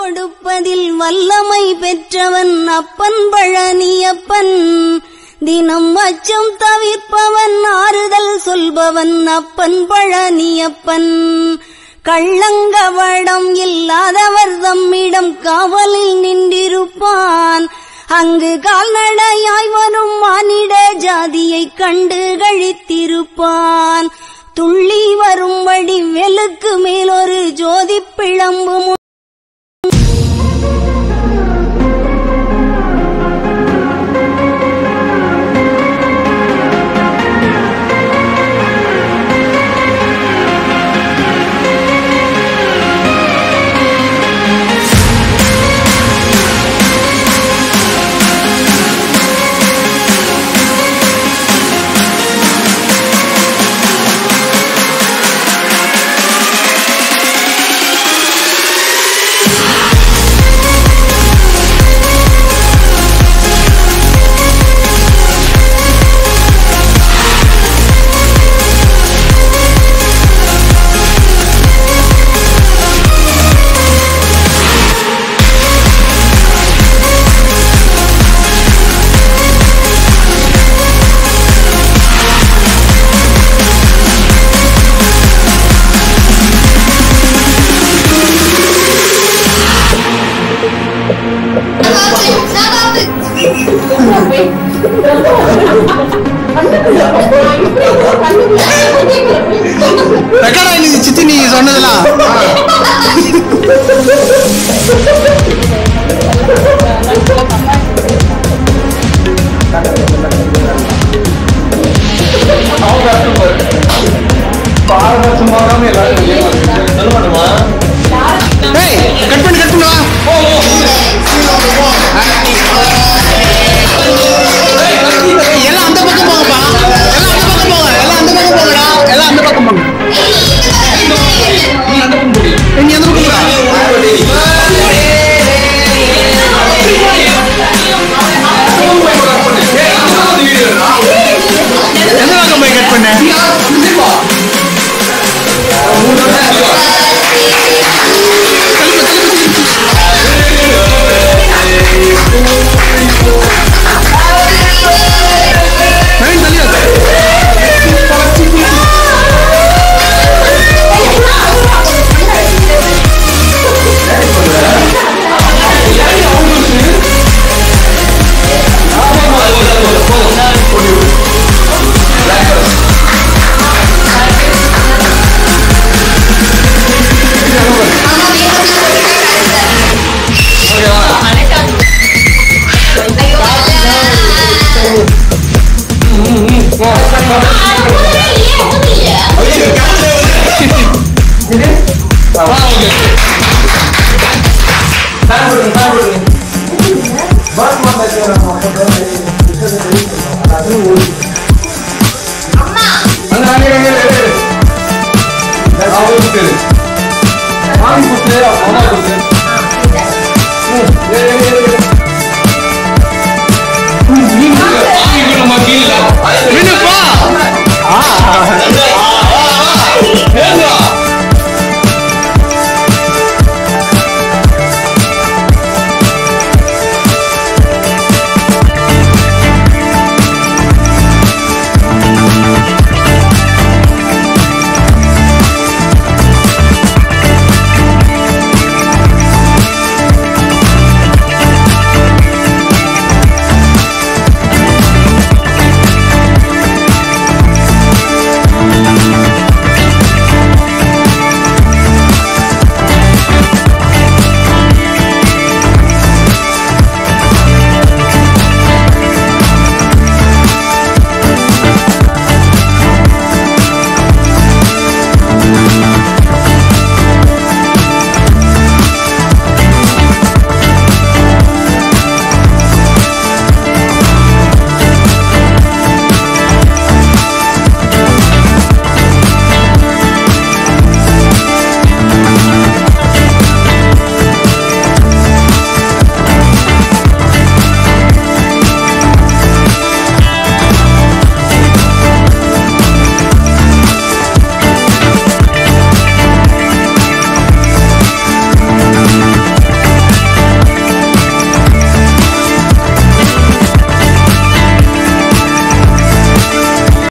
கொடுப்பதில் வல்லமை பெற்றவன் அப்பன் பழனியப்பன் தினம் அச்சம் தவிர்ப்பவன் ஆறுதல் சொல்பவன் அப்பன் பழனியப்பன் கள்ளங்கவடம் இல்லாதவர் தம்மிடம் காவலில் நின்றிருப்பான் அங்கு கால்நடையாய் வரும் மானிட ஜாதியைக் கண்டு கழித்திருப்பான் துள்ளி வரும்படி வெலுக்கு மேலொரு ஜோதி பிளம்பும் ரெக்கார்ட் ஆயிடுச்சு சித்தி நீ சொன்னதெல்லாம் ஏய் கட் பண்ணு கட் பண்ணு வா எல்லாம் அந்த பக்கம் போங்கப்பா எல்லாம் அந்த பக்கம் போங்க எல்லாம் அந்த பக்கம் போங்கடா எல்லாம் அந்த பக்கம் போங்க நீ அந்த பக்கம் போடா எந்த பக்கம் போய் கட் பண்ண நவீன் தள்ளி வா. நின்னு போ. ஆ